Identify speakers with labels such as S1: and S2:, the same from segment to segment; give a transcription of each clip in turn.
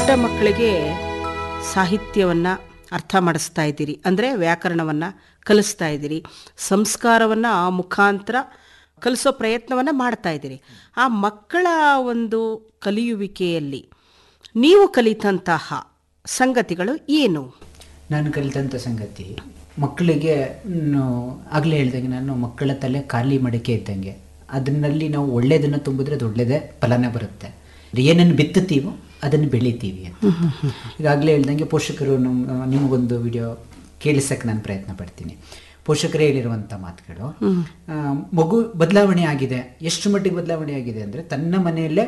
S1: ಪುಟ್ಟ ಮಕ್ಕಳಿಗೆ ಸಾಹಿತ್ಯವನ್ನು ಅರ್ಥ ಮಾಡಿಸ್ತಾ ಇದ್ದೀರಿ ಅಂದರೆ ವ್ಯಾಕರಣವನ್ನು ಕಲಿಸ್ತಾ ಇದ್ದೀರಿ ಸಂಸ್ಕಾರವನ್ನು ಆ ಮುಖಾಂತರ ಕಲಿಸೋ ಪ್ರಯತ್ನವನ್ನು ಮಾಡ್ತಾ ಇದ್ದೀರಿ ಆ ಮಕ್ಕಳ ಒಂದು ಕಲಿಯುವಿಕೆಯಲ್ಲಿ ನೀವು ಕಲಿತಂತಹ ಸಂಗತಿಗಳು ಏನು
S2: ನಾನು ಕಲಿತಂಥ ಸಂಗತಿ ಮಕ್ಕಳಿಗೆ ಆಗಲೇ ಹೇಳ್ದಂಗೆ ನಾನು ಮಕ್ಕಳ ತಲೆ ಖಾಲಿ ಮಡಿಕೆ ಇದ್ದಂಗೆ ಅದನ್ನಲ್ಲಿ ನಾವು ಒಳ್ಳೇದನ್ನು ತುಂಬಿದ್ರೆ ಅದು ಒಳ್ಳೇದೇ ಫಲನೇ ಬರುತ್ತೆ ಏನನ್ನು ಬಿತ್ತುತ್ತೀವೋ ಅದನ್ನು ಬೆಳಿತೀವಿ ಅಂತ ಈಗಾಗಲೇ ಹೇಳ್ದಂಗೆ ಪೋಷಕರು ನಮ್ಮ ನಿಮಗೊಂದು ವಿಡಿಯೋ ಕೇಳಿಸಕ್ಕೆ ನಾನು ಪ್ರಯತ್ನ ಪಡ್ತೀನಿ ಪೋಷಕರೇ ಹೇಳಿರುವಂಥ ಮಾತುಗಳು ಆ, ಮಗು ಬದಲಾವಣೆ ಆಗಿದೆ ಎಷ್ಟು ಮಟ್ಟಿಗೆ ಬದಲಾವಣೆ ಆಗಿದೆ ಅಂದರೆ ತನ್ನ ಮನೆಯಲ್ಲೇ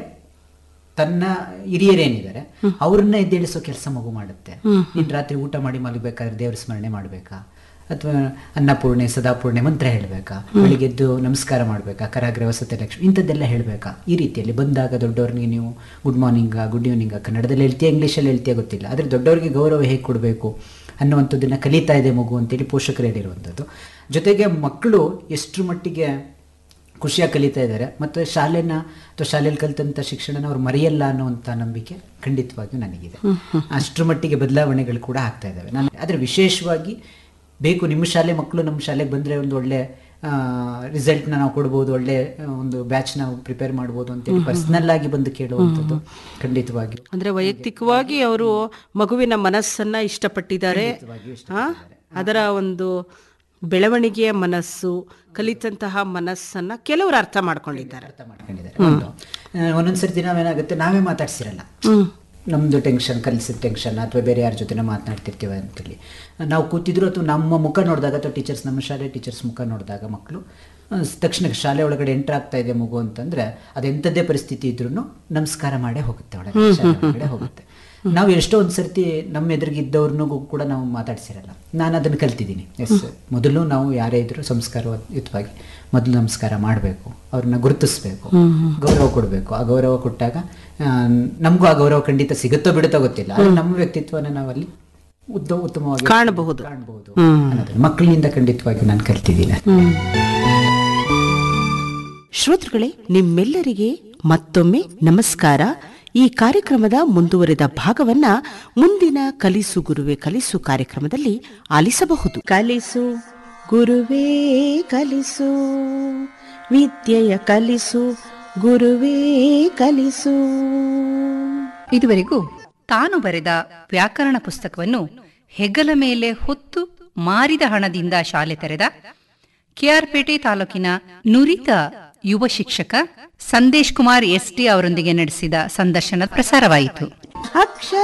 S2: ತನ್ನ ಹಿರಿಯರೇನಿದ್ದಾರೆ ಅವ್ರನ್ನ ಎದ್ದೇಳಿಸೋ ಕೆಲಸ ಮಗು ಮಾಡುತ್ತೆ ನೀನ್ ರಾತ್ರಿ ಊಟ ಮಾಡಿ ಮಲಗಬೇಕಾದ್ರೆ ದೇವ್ರ ಸ್ಮರಣೆ ಮಾಡ್ಬೇಕಾ ಅಥವಾ ಅನ್ನಪೂರ್ಣೆ ಸದಾಪೂರ್ಣೆ ಮಂತ್ರ ಹೇಳ್ಬೇಕಾ ಬೆಳಿಗ್ಗೆ ಎದ್ದು ನಮಸ್ಕಾರ ಮಾಡ್ಬೇಕಾ ಕರಾಗ್ರೆ ವಸತಿ ಲಕ್ಷ್ಮಿ ಇಂಥದ್ದೆಲ್ಲ ಹೇಳ್ಬೇಕಾ ಈ ರೀತಿಯಲ್ಲಿ ಬಂದಾಗ ದೊಡ್ಡವ್ರಿಗೆ ನೀವು ಗುಡ್ ಮಾರ್ನಿಂಗ ಗುಡ್ ಈವ್ನಿಂಗ ಕನ್ನಡದಲ್ಲಿ ಹೇಳ್ತೀಯ ಇಂಗ್ಲೀಷಲ್ಲಿ ಹೇಳ್ತೀಯ ಗೊತ್ತಿಲ್ಲ ಆದರೆ ದೊಡ್ಡವರಿಗೆ ಗೌರವ ಹೇಗೆ ಕೊಡಬೇಕು ಅನ್ನುವಂಥದ್ದನ್ನು ಕಲಿತಾ ಇದೆ ಮಗು ಅಂತೇಳಿ ಪೋಷಕರು ಹೇಳಿರುವಂಥದ್ದು ಜೊತೆಗೆ ಮಕ್ಕಳು ಎಷ್ಟರ ಮಟ್ಟಿಗೆ ಖುಷಿಯಾಗಿ ಕಲಿತಾ ಇದ್ದಾರೆ ಮತ್ತು ಶಾಲೆನ ಅಥವಾ ಶಾಲೆಯಲ್ಲಿ ಕಲಿತಂಥ ಶಿಕ್ಷಣನ ಅವ್ರು ಮರೆಯಲ್ಲ ಅನ್ನುವಂಥ ನಂಬಿಕೆ ಖಂಡಿತವಾಗಿಯೂ ನನಗಿದೆ ಅಷ್ಟರ ಮಟ್ಟಿಗೆ ಬದಲಾವಣೆಗಳು ಕೂಡ ಆಗ್ತಾ ಇದ್ದಾವೆ ನಾನು ಆದರೆ ವಿಶೇಷವಾಗಿ ಬೇಕು ನಿಮ್ಮ ಶಾಲೆ ಮಕ್ಕಳು ನಮ್ಮ ಶಾಲೆಗೆ ಬಂದರೆ ಒಂದು ಒಳ್ಳೆ ರಿಸಲ್ಟ್ನ ನಾವು ಕೊಡ್ಬೋದು ಒಳ್ಳೆ ಆ, ಒಂದು ಬ್ಯಾಚ್ ನಾವು ಪ್ರಿಪೇರ್ ಮಾಡ್ಬೋದು ಅಂತೇಳಿ ಪರ್ಸ್ನಲ್ ಆಗಿ ಬಂದು ಕೇಳುವಂಥದ್ದು ಖಂಡಿತವಾಗಿಯೂ
S1: ಅಂದರೆ ವೈಯಕ್ತಿಕವಾಗಿ ಅವರು ಮಗುವಿನ ಮನಸ್ಸನ್ನ ಇಷ್ಟಪಟ್ಟಿದ್ದಾರೆ ಆ? ಅದರ ಒಂದು ಬೆಳವಣಿಗೆಯ ಮನಸ್ಸು ಕಲಿತಂತಹ ಮನಸ್ಸನ್ನ ಕೆಲವರು ಅರ್ಥ ಮಾಡ್ಕೊಂಡಿದ್ದಾರೆ
S2: ಅರ್ಥ ಮಾಡ್ಕೊಂಡಿದ್ದಾರೆ ಒಂದು ಆ, ಒಂದೊಂದ್ ಸರ್ತಿ ನಾವೇನಾಗುತ್ತೆ ನಾವೇ ಮಾತಾಡ್ಸಿರಲ್ಲ ನಮ್ದು ಟೆನ್ಷನ್ ಕಲಿಸಿದ ಟೆನ್ಷನ್ ಅಥವಾ ಬೇರೆ ಯಾರ ಜೊತೆ ಮಾತನಾಡ್ತಿರ್ತೀವಿ ಅಂತೇಳಿ ನಾವು ಕೂತಿದ್ರು ಅಥವಾ ನಮ್ಮ ಮುಖ ನೋಡಿದಾಗ ಅಥವಾ ಟೀಚರ್ಸ್ ನಮ್ಮ ಶಾಲೆ ಟೀಚರ್ಸ್ ಮುಖ ನೋಡಿದಾಗ ಮಕ್ಕಳು ಆ, ತಕ್ಷಣ ಶಾಲೆ ಒಳಗಡೆ ಎಂಟರ್ ಆಗ್ತಾ ಇದೆ ಮಗು ಅಂತಂದ್ರೆ ಅದೆಂಥದ್ದೇ ಪರಿಸ್ಥಿತಿ ಇದ್ರೂ ನಮಸ್ಕಾರ ಮಾಡೇ ಹೋಗುತ್ತೆ ಒಳಗಡೆ ಶಾಲೆ ಒಳಗಡೆ ಹೋಗುತ್ತೆ ನಾವು ಎಷ್ಟೋ ಒಂದು ಸರ್ತಿ ನಮ್ಮ ಎದುರಿಗಿದ್ದವ್ರನ್ನೂ ಕೂಡ ನಾವು ಮಾತಾಡ್ಸಿರಲ್ಲ ನಾನು ಅದನ್ನು ಕಲ್ತಿದ್ದೀನಿ ಎಸ್ ಮೊದಲು ನಾವು ಯಾರೇ ಇದ್ರು ಸಂಸ್ಕಾರಯುತವಾಗಿ ಮೊದಲು ನಮಸ್ಕಾರ ಮಾಡಬೇಕು ಅವ್ರನ್ನ ಗುರುತಿಸ್ಬೇಕು ಗೌರವ ಕೊಡಬೇಕು ಆ ಗೌರವ ಕೊಟ್ಟಾಗ ಆ, ನಮಗೂ ಆ ಗೌರವ ಖಂಡಿತ ಸಿಗುತ್ತೋ ಬಿಡುತ್ತೋ ಗೊತ್ತಿಲ್ಲ ಆದ್ರೆ ನಮ್ಮ ವ್ಯಕ್ತಿತ್ವನ ನಾವಲ್ಲಿ ಉದ್ದ ಉತ್ತಮವಾಗಿ
S1: ಕಾಣಬಹುದು.
S2: ಕಾಣಬಹುದು ಅನ್ನೋದನ್ನ ಮಕ್ಕಳಿಂದ ಖಂಡಿತವಾಗಿ ನಾನು ಕಲ್ತಿದ್ದೀನಿ
S1: ಶ್ರೋತೃಗಳೇ ನಿಮ್ಮೆಲ್ಲರಿಗೆ ಮತ್ತೊಮ್ಮೆ ನಮಸ್ಕಾರ ಈ ಕಾರ್ಯಕ್ರಮದ ಮುಂದುವರೆದ ಭಾಗವನ್ನ ಮುಂದಿನ ಕಲಿಸು ಗುರುವೆ ಕಲಿಸು ಕಾರ್ಯಕ್ರಮದಲ್ಲಿ ಆಲಿಸಬಹುದು ಕಲಿಸು ಗುರುವೇ ಕಲಿಸು ವಿದ್ಯೆಯ ಕಲಿಸು ಗುರುವೇ ಕಲಿಸು
S3: ಇದುವರೆಗೂ ತಾನು ಬರೆದ ವ್ಯಾಕರಣ ಪುಸ್ತಕವನ್ನು ಹೆಗಲ ಮೇಲೆ ಹೊತ್ತು ಮಾರಿದ ಹಣದಿಂದ ಶಾಲೆ ತೆರೆದ ಕೆಆರ್ಪೇಟೆ ತಾಲೂಕಿನ ನುರಿತ ಯುವ ಶಿಕ್ಷಕ ಸಂದೇಶ್ ಕುಮಾರ್ ಎಸ್ಟಿ ಅವರೊಂದಿಗೆ ನಡೆಸಿದ ಸಂದರ್ಶನ ಪ್ರಸಾರವಾಯಿತು
S1: ಅಕ್ಷರ